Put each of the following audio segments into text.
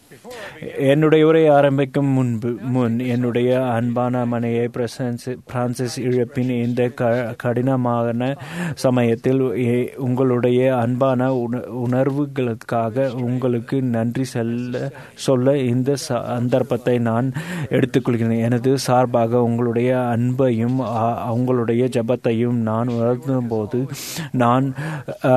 என்னுடைய உரை ஆரம்பிக்கும் முன்பு முன் என்னுடைய அன்பான மனையை பிரசன்ஸ் பிரான்சிஸ் இழப்பின் இந்த க கடினமான சமயத்தில் எ- உங்களுடைய அன்பான உண உணர்வுகளுக்காக உங்களுக்கு நன்றி செல்ல சொல்ல இந்த சந்தர்ப்பத்தை நான் எடுத்துக்கொள்கிறேன் எனது சார்பாக உங்களுடைய அன்பையும் அ- உங்களுடைய ஜபத்தையும் நான் உணர்ந்தும் போது நான் ஆ,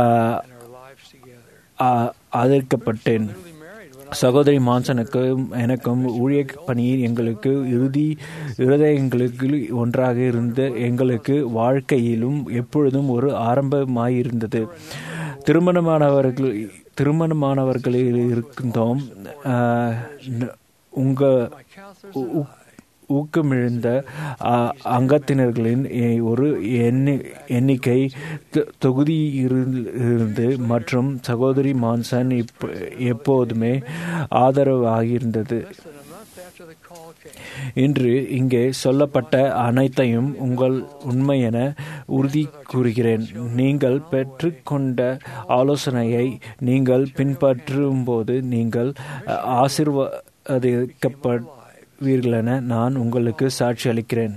ஆ- ஆதரிக்கப்பட்டேன் சகோதரி மான்சனுக்கும் எனக்கும் ஊழிய பணியில் எங்களுக்கு இறுதி இருதயங்களுக்கு ஒன்றாக இருந்த எங்களுக்கு வாழ்க்கையிலும் எப்பொழுதும் ஒரு ஆரம்பமாயிருந்தது திருமணமானவர்கள் திருமணமானவர்களில் இருக்கின்றோம் ஆஹ், ந- உங்க ஊ- ஊ- ஊக்கமிழந்த ஆ, அங்கத்தினர்களின் எ- ஒரு எண்ணி எண்ணிக்கை தொ- தொகுதி இரு- இருந்து மற்றும் சகோதரி மான்சன் இப்ப எப்போதுமே ஆதரவாகியிருந்தது இன்று இங்கே சொல்லப்பட்ட அனைத்தையும் உங்கள் உண்மை என உறுதி கூறுகிறேன் நீங்கள் பெற்றுக்கொண்ட ஆலோசனையை நீங்கள் பின்பற்றும்போது நீங்கள் ஆசிர்வதிக்கப்படுவீர்கள் என நான் உங்களுக்கு சாட்சி அளிக்கிறேன்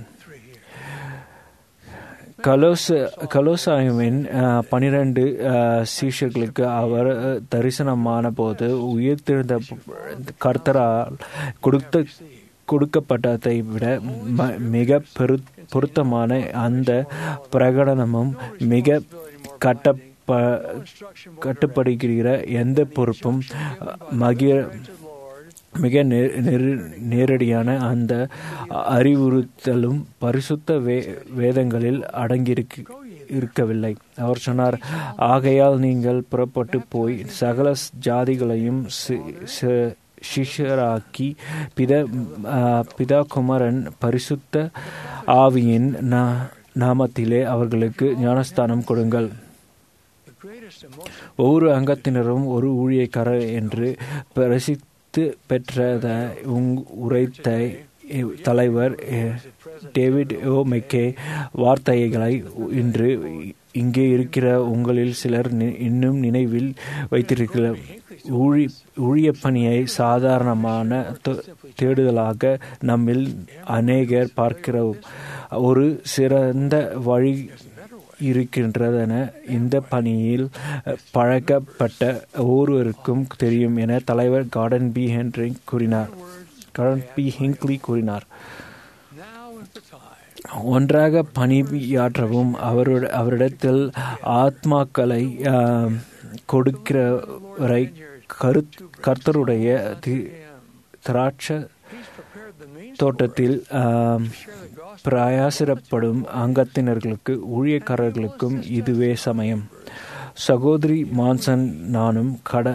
கலோச கலோசாயுவின் பனிரெண்டு சீஷர்களுக்கு அவர் அஹ், தரிசனமான போது உயிர்த்தெழுந்த கர்த்தரால் கொடுத்த கொடுக்கப்பட்டதை விட ம- மிக பெரு பொருத்தமான அந்த பிரகடனமும் மிக கட்டப்ப கட்டுப்படுகிற எந்த பொறுப்பும் அஹ், மகிழ மிக நே- நேரு- நேரடியான அந்த அறிவுறுத்தலும் பரிசுத்த வே வேதங்களில் அடங்கியிருக்கு இருக்கவில்லை அவர் சொன்னார் ஆகையால் நீங்கள் புறப்பட்டு போய் சகல ஜாதிகளையும் சி- சி- சிஷ்யராக்கி பித ஆ, பிதா குமரன் பரிசுத்த ஆவியின் நா- நாமத்திலே அவர்களுக்கு ஞானஸ்தானம் கொடுங்கள் ஒவ்வொரு அங்கத்தினரும் ஒரு ஊழியக்காரர் என்று பிரசித்து பெற்றத உங் உரைத்த தலைவர் எ- டேவிட் ஓ மெக்கே வார்த்தைகளை இன்று இங்கே இருக்கிற உங்களில் சிலர் நி- இன்னும் நினைவில் வைத்திருக்கிறார் ஊழி ஊழியப் பணியை சாதாரணமான தே- தேடுதலாக நம்மில் அநேகர் பார்க்கிறோம் ஒரு சிறந்த வழி இருக்கின்றதென இந்த பணியில் அஹ், பழக்கப்பட்ட ஒவ்வொருவருக்கும் தெரியும் என தலைவர் கார்டன் பி ஹென்ரி கூறினார் கார்டன் பி ஹிங்க்லி கூறினார் ஒன்றாக பணியாற்றவும் அவருட அவரிடத்தில் ஆத்மாக்களை ஆஹ், கொடுக்கிறவரை கரு கர்த்தருடைய தி- திராட்சை தோட்டத்தில் ஆம், பிரயாசப்படும் அங்கத்தினர்களுக்கு ஊழியக்காரர்களுக்கும் இதுவே சமயம் சகோதரி மான்சன் நானும் கட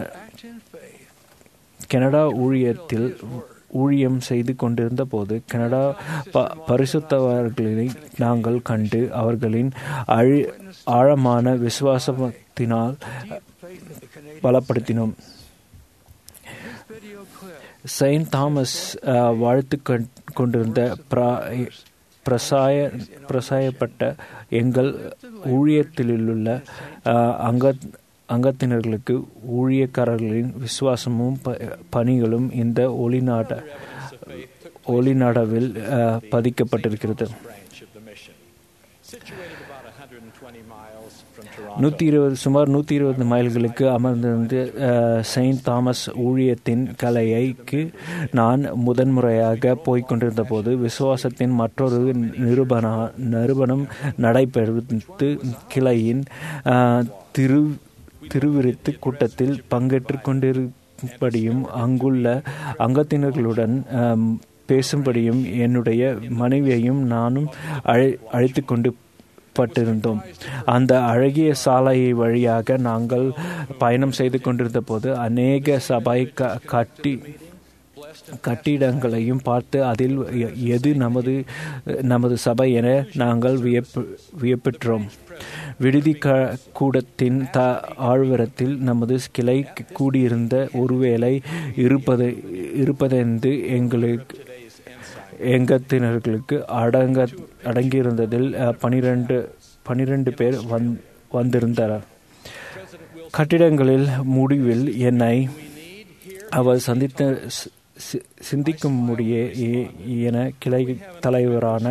கனடா ஊழியத்தில் ஊழியம் செய்து கொண்டிருந்த போது கனடா ப பரிசுத்தவர்களை நாங்கள் கண்டு அவர்களின் அழி ஆழமான விசுவாசத்தினால் பலப்படுத்தினோம் செயின்ட் தாமஸ் அஹ், வாழ்த்து கொண்- கொண்டிருந்த பிரா- பிரசாய பிரசாயப்பட்ட எங்கள் ஊழியத்திலுள்ள அஹ், அங்க அங்கத்தினர்களுக்கு ஊழியக்காரர்களின் விசுவாசமும் ப- பணிகளும் இந்த ஒளிநாட ஒளிநாடாவில் அஹ், பதிக்கப்பட்டிருக்கிறது branch of the mission. Situated about 120 miles from Toronto. நூற்றி இருபது சுமார் நூற்றி இருபது மைல்களுக்கு அமர்ந்திருந்து அஹ், செயின்ட் தாமஸ் ஊழியத்தின் கலையைக்கு நான் முதன்முறையாக போய்க் கொண்டிருந்த போது விசுவாசத்தின் மற்றொரு நிரூபண நிரூபணம் நடைபெறுத்து கிளையின் அஹ், திரு திருவிருத்து கூட்டத்தில் பங்கேற்று கொண்டிருப்படியும் அங்குள்ள அங்கத்தினர்களுடன் அஹ், பேசும்படியும் என்னுடைய மனைவியையும் நானும் அழை அழைத்து கொண்டு பட்டிருந்தோம் அந்த அழகிய சாலை வழியாக நாங்கள் பயணம் செய்து கொண்டிருந்த போது அநேக சபை க- கட்டி கட்டிடங்களையும் பார்த்து அதில் எ- எது நமது நமது சபை என நாங்கள் வியப்பு வியப்புற்றோம் விடுதி க கூடத்தின் த ஆழ்வரத்தில் நமது கிளை கூடியிருந்த ஒருவேளை இருப்பது இருப்பதென்று எங்களுக்கு எங்கத்தினர்களுக்கு அடங்க அடங்கியிருந்ததில் அஹ், பனிரெண்டு பனிரெண்டு பேர் வந் வந்திருந்தனர் கட்டிடங்களில் முடிவில் என்னை அவர் சந்தித்த சி- சி- சிந்திக்கும் முடிய எ- என கிளை தலைவரான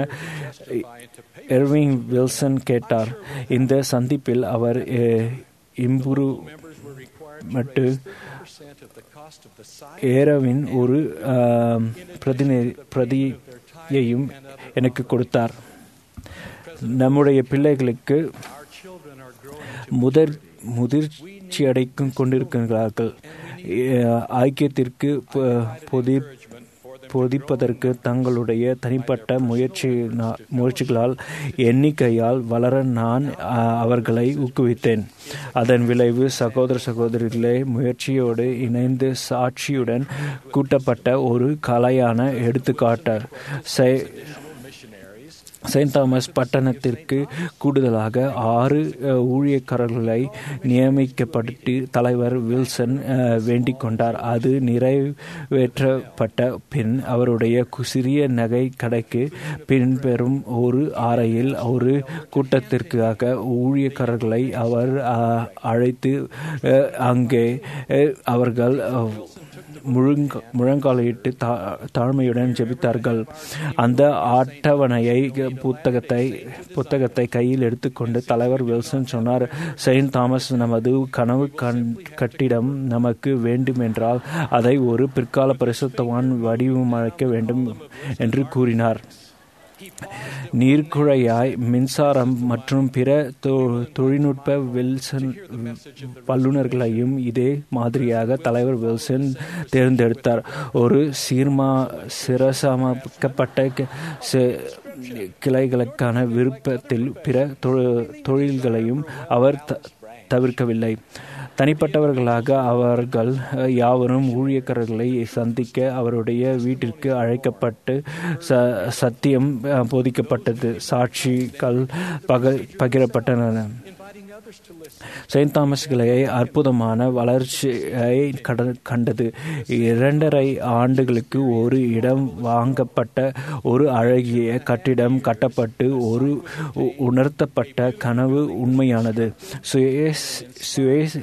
எர்விங் வில்சன் கேட்டார் இந்த சந்திப்பில் அவர் இம்புரு மட்டு percent of the cost of the site ஏரவின் ஒரு ஆம், பிரதிநி பிரதியையும் எனக்கு கொடுத்தார் நம்முடைய பிள்ளைகளுக்கு our children are growing முதற் முதிர்ச்சி அடைக்கும் கொண்டிருக்கிறார்கள் அஹ், ஐக்கியத்திற்கு ப- பொதி பொதிப்பதற்கு தங்களுடைய தனிப்பட்ட முயற்சி முயற்சிகளால் எண்ணிக்கையால் வளர நான் அஹ், அவர்களை ஊக்குவித்தேன் அதன் விளைவு சகோதர சகோதரிகளே முயற்சியோடு இணைந்து சாட்சியுடன் கூட்டப்பட்ட ஒரு கலையான எடுத்துக்காட்டு செ- செயின்ட் தாமஸ் பட்டணத்திற்கு கூடுதலாக ஆறு அஹ், ஊழியக்காரர்களை நியமிக்கப்பட்டு தலைவர் வில்சன் அஹ், வேண்டிக் கொண்டார் அது நிறைவேற்றப்பட்ட பின் அவருடைய கு- சிறிய நகை கடைக்கு பின்பெறும் ஒரு அறையில் ஒரு கூட்டத்திற்காக ஊழியக்காரர்களை அவர் அஹ், அழைத்து அஹ், அங்கே அஹ், அவர்கள் அஹ், முழுங்க முழங்காலிட்டு தா தாழ்மையுடன் ஜெபித்தார்கள் அந்த அட்டவணையை புத்தகத்தை புத்தகத்தை கையில் எடுத்துக்கொண்டு தலைவர் வில்சன் சொன்னார் செயின்ட் தாமஸ் நமது கனவு கண் கட்டிடம் நமக்கு வேண்டுமென்றால் அதை ஒரு பிற்கால பரிசுத்தவான் வடிவமைக்க வேண்டும் என்று கூறினார் நீர்க்குழையாய் மின்சாரம் மற்றும் பிற தொ- தொழில்நுட்ப வில்சன் வல்லுநர்களையும் இதே மாதிரியாக தலைவர் வில்சன் தேர்ந்தெடுத்தார் ஒரு சீர்மா சிரசமைக்கப்பட்ட கி- சி- கிளைகளுக்கான விருப்பத்தில் பிற தொ- தொழில்களையும் அவர் த- தவிர்க்கவில்லை தனிப்பட்டவர்களாக அவர்கள் அஹ், யாவரும் ஊழியக்காரர்களை சந்திக்க அவருடைய வீட்டிற்கு அழைக்கப்பட்டு ச சத்தியம் அஹ், போதிக்கப்பட்டது சாட்சிகள் பக பகிரப்பட்டன செயின்ட் தாமஸ் கிளையை அற்புதமான வளர்ச்சியை கட- கண்டது இரண்டரை ஆண்டுகளுக்கு ஒரு இடம் வாங்கப்பட்ட ஒரு அழகிய கட்டிடம் கட்டப்பட்டு ஒரு உ- உணர்த்தப்பட்ட கனவு உண்மையானது சுயேஸ் சுயேஸ்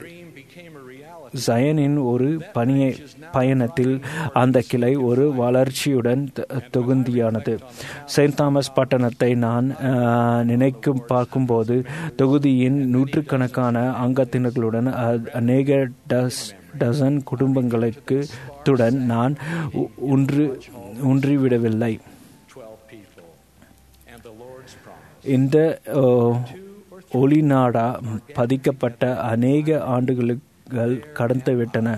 ஜயனின் ஒரு பணியை பயணத்தில் அந்த கிளை ஒரு வளர்ச்சியுடன் த- தொகுந்தியானது செயின்ட் தாமஸ் பட்டணத்தை நான் ஆஹ், நினைக்கும் பார்க்கும்போது தொகுதியின் நூற்றுக்கணக்கான அங்கத்தினர்களுடன் அ- அநேக டஸ் டசன் குடும்பங்களுக்கு துடன் நான் உ- ஒன்று ஒன்றிவிடவில்லை 12 people. And the Lord's promise. இந்த ஓ, ஒளிநாடா பதிக்கப்பட்ட அநேக ஆண்டுகள் கடந்துவிட்டன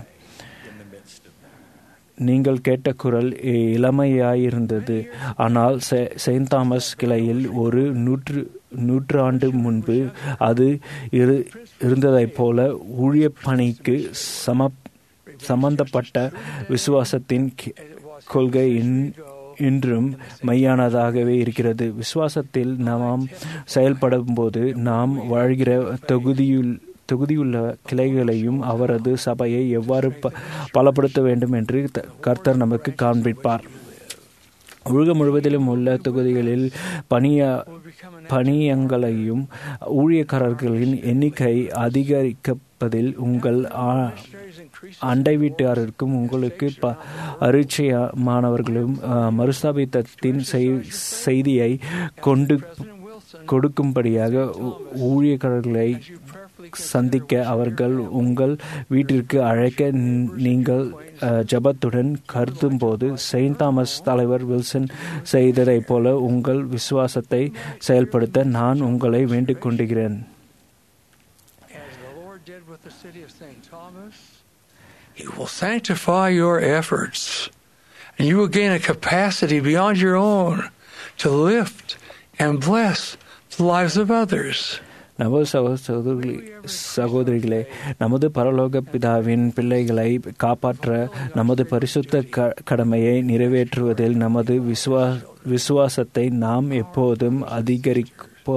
நீங்கள் கேட்ட குரல் இளமையாயிருந்தது ஆனால் செ- செயின்ட் தாமஸ் கிளையில் ஒரு நூற்று நூற்றாண்டு முன்பு அது இரு இருந்ததைப் போல ஊழிய பணிக்கு சம சம்பந்தப்பட்ட விசுவாசத்தின் கி- கொள்கை இன்- இன்றும் மையானதாகவே இருக்கிறது விசுவாசத்தில் நாம் செயல்படும் போது நாம் வாழ்கிற தொகுதியுள் தொகுதியுள்ள கிளைகளையும் அவரது சபையை எவ்வாறு ப- பலப்படுத்த வேண்டும் என்று த- கர்த்தர் நமக்கு காண்பிப்பார் உலகம் முழுவதிலும் உள்ள தொகுதிகளில் பணிய பணியங்களையும் ஊழியக்காரர்களின் எண்ணிக்கை அதிகரிக்கப்பதில் உங்கள் ஆ- அண்டை வீட்டாருக்கும் உங்களுக்கு ப அரிச்சயமானவர்களும் அஹ், மறுஸ்தாபித்தத்தின் செய்- செய்தியை கொண்டு கொடுக்கும்படியாக ஊ- ஊழியக்காரர்களை சந்திக்க அவர்கள் உங்கள் வீட்டிற்கு அழைக்க ந- நீங்கள் அஹ், ஜெபத்துடன் கருதும் போது செயின்ட் தாமஸ் தலைவர் வில்சன் செய்ததைப் போல உங்கள் விசுவாசத்தை செயல்படுத்த நான் உங்களை வேண்டிக் கொண்டுகிறேன் as the Lord did with the city of St. Thomas. He will sanctify your efforts, and you will gain a capacity beyond your own to lift and bless the lives of others. நமது சகோ சகோதரி சகோதரிகளே நமது பரலோக பிதாவின் பிள்ளைகளை காப்பாற்ற நமது பரிசுத்த க- கடமையை நிறைவேற்றுவதில் நமது விசுவா விசுவாசத்தை நாம் எப்போதும்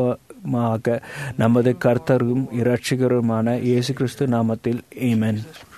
அதிகரிப்பமாக நமது கர்த்தரும் இரட்சகருமான இயேசு கிறிஸ்து நாமத்தில் ஏமன்